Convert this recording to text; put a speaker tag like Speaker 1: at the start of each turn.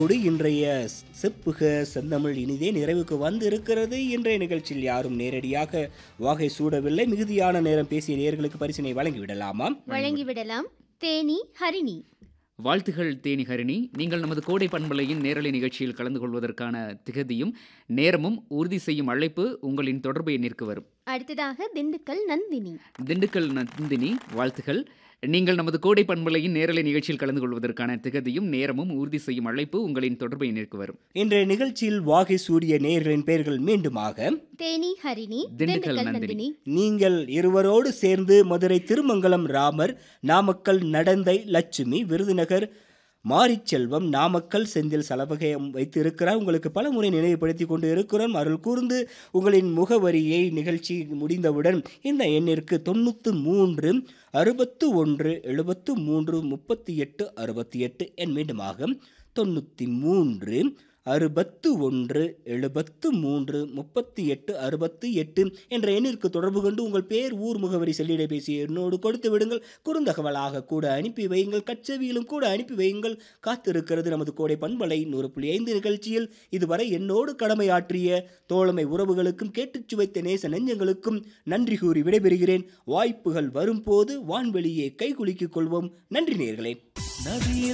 Speaker 1: இதோடு இன்றைய செப்புக செந்தமிழ் இனிதே நிறைவுக்கு வந்து இருக்கிறது இன்றைய நிகழ்ச்சியில் யாரும் நேரடியாக வாகை சூடவில்லை மிகுதியான நேரம் பேசிய நேயர்களுக்கு பரிசினை வழங்கிவிடலாமா
Speaker 2: வழங்கிவிடலாம் தேனி ஹரிணி
Speaker 3: வாழ்த்துகள் தேனி ஹரிணி நீங்கள் நமது கோடை பண்பலையின் நேரலை நிகழ்ச்சியில் கலந்து கொள்வதற்கான திகதியும் நேரமும் உறுதி செய்யும் அழைப்பு உங்களின் தொடர்பு எண்ணிற்கு வரும்
Speaker 2: அடுத்ததாக திண்டுக்கல் நந்தினி
Speaker 3: திண்டுக்கல் நந்தினி வாழ்த்துகள் நீங்கள் நமது கோடை பண்பலையின் நேரலை நிகழ்ச்சியில் கலந்து கொள்வதற்கான திகதியும் நேரமும் உறுதி செய்யும் அழைப்பு உங்களின் தொடர்பு எண்ணிற்கு வரும்
Speaker 1: இன்றைய நிகழ்ச்சியில் வாகை சூடிய நேயர்களின் பெயர்கள் மீண்டுமாக
Speaker 2: தேனி ஹரிணி
Speaker 3: திண்டுக்கல்
Speaker 2: திண்டுக்கல்
Speaker 3: நந்தினி.
Speaker 2: நந்தினி
Speaker 1: நீங்கள் இருவரோடு சேர்ந்து மதுரை திருமங்கலம் ராமர் நாமக்கல் நடந்தை லட்சுமி விருதுநகர் மாரிச்செல்வம் நாமக்கல் செந்தில் சலவகையம் வைத்திருக்கிறார் உங்களுக்கு பல முறை நினைவுபடுத்தி கொண்டு இருக்கிறோம் அருள் கூர்ந்து உங்களின் முகவரியை நிகழ்ச்சி முடிந்தவுடன் இந்த எண்ணிற்கு தொண்ணூற்று மூன்று அறுபத்து ஒன்று எழுபத்து மூன்று முப்பத்தி எட்டு அறுபத்தி எட்டு எண் மீண்டுமாக தொண்ணூற்றி மூன்று அறுபத்து ஒன்று எழுபத்து மூன்று முப்பத்தி எட்டு அறுபத்து எட்டு என்ற எண்ணிற்கு தொடர்பு கொண்டு உங்கள் பேர் ஊர் முகவரி செல்லிடை பேசி என்னோடு கொடுத்து விடுங்கள் குறுந்தகவலாக கூட அனுப்பி வையுங்கள் கச்சவியிலும் கூட அனுப்பி வையுங்கள் காத்திருக்கிறது நமது கோடை பண்பலை நூறு புள்ளி ஐந்து நிகழ்ச்சியில் இதுவரை என்னோடு கடமையாற்றிய தோழமை உறவுகளுக்கும் கேட்டுச் சுவைத்த நேச நெஞ்சங்களுக்கும் நன்றி கூறி விடைபெறுகிறேன் வாய்ப்புகள் வரும்போது வான்வெளியே கைகுலுக்கிக் கொள்வோம் நன்றி நேர்களே